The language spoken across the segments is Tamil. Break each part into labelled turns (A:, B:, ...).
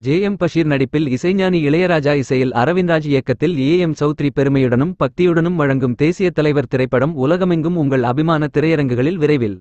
A: ஜே எம் பஷீர் நடிப்பில் இசைஞானி இளையராஜா இசையில் அரவிந்த்ராஜ் இயக்கத்தில் ஏ எம் சௌத்ரி பெருமையுடனும் பக்தியுடனும் வழங்கும் தேசிய தலைவர் திரைப்படம் உலகமெங்கும் உங்கள் அபிமான திரையரங்குகளில் விரைவில்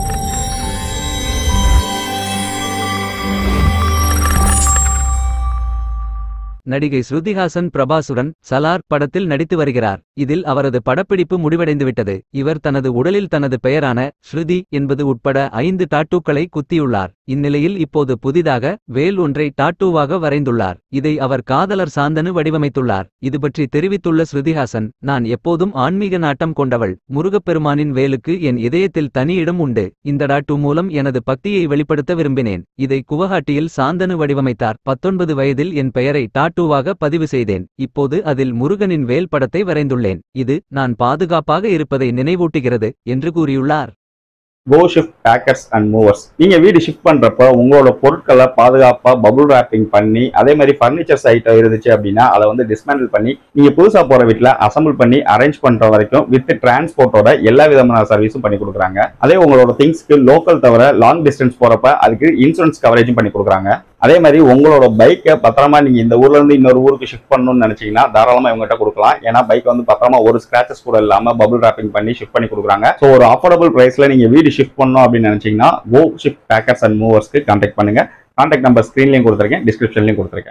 A: நடிகை ஸ்ருதிஹாசன் பிரபாசுடன் சலார் படத்தில் நடித்து வருகிறார் இதில் அவரது படப்பிடிப்பு முடிவடைந்துவிட்டது இவர் தனது உடலில் தனது பெயரான ஸ்ருதி என்பது உட்பட ஐந்து டாட்டூக்களை குத்தியுள்ளார் இந்நிலையில் இப்போது புதிதாக வேல் ஒன்றை டாட்டூவாக வரைந்துள்ளார் இதை அவர் காதலர் சாந்தனு வடிவமைத்துள்ளார் இது பற்றி தெரிவித்துள்ள ஸ்ருதிஹாசன் நான் எப்போதும் ஆன்மீக நாட்டம் கொண்டவள் முருகப்பெருமானின் வேலுக்கு என் இதயத்தில் தனி இடம் உண்டு இந்த டாட்டூ மூலம் எனது பக்தியை வெளிப்படுத்த விரும்பினேன் இதை குவஹாட்டியில் சாந்தனு வடிவமைத்தார் பத்தொன்பது வயதில் என் பெயரை டாட்டூவாக பதிவு செய்தேன் இப்போது அதில் முருகனின் வேல் படத்தை வரைந்துள்ளேன் இது நான் பாதுகாப்பாக இருப்பதை நினைவூட்டுகிறது என்று கூறியுள்ளார்
B: go shift packers and movers நீங்க வீடு ஷிஃப்ட் பண்றப்ப உங்களோட பொருட்களை பாதுகாப்பா பபுள் ராப்பிங் பண்ணி அதே மாதிரி ஃபர்னிச்சர்ஸ் ஐட்டம் இருந்துச்சு அப்படின்னா அதை வந்து டிஸ்மேண்டில் பண்ணி நீங்க புதுசா போற வீட்டுல அசம்பிள் பண்ணி அரேஞ்ச் பண்ற வரைக்கும் வித் டிரான்ஸ்போர்ட்டோட எல்லா விதமான சர்வீஸும் பண்ணி கொடுக்குறாங்க அதே உங்களோட திங்ஸ்க்கு லோக்கல் தவிர லாங் டிஸ்டன்ஸ் போறப்ப அதுக்கு இன்சூரன்ஸ் கவரேஜும் பண்ணி கொடுக்குறாங்க அதே மாதிரி உங்களோட பைக்கை பத்திரமா நீங்க இந்த ஊர்ல இருந்து இன்னொரு ஊருக்கு ஷிஃப்ட் பண்ணணும்னு நினைச்சீங்கன்னா தாராளமா இவங்ககிட்ட கொடுக்கலாம் ஏன்னா பைக் வந்து பத்திரமா ஒரு ஸ்கிராச்சஸ் கூட இல்லாம பபுள் ராப்பிங் பண்ணி ஷிஃப்ட் பண்ணி கொடுக்குறாங்க ஸோ ஒரு அஃபோர்டபுள் பிரைஸ்ல நீங்க வீடு ஷிஃப்ட் பண்ணணும் அப்படின்னு நினைச்சீங்கன்னா கோ ஷிஃப்ட் பேக்கர்ஸ் அண்ட் மூவர்ஸ்க்கு கான்டாக்ட் பண்ணுங்க கான்டாக்ட் நம்பர் ஸ்க்ரீன்லையும் கொடுத்துருக்கேன் டிஸ்கிரிப்ஷன்லையும் கொடுத்துருக்கேன்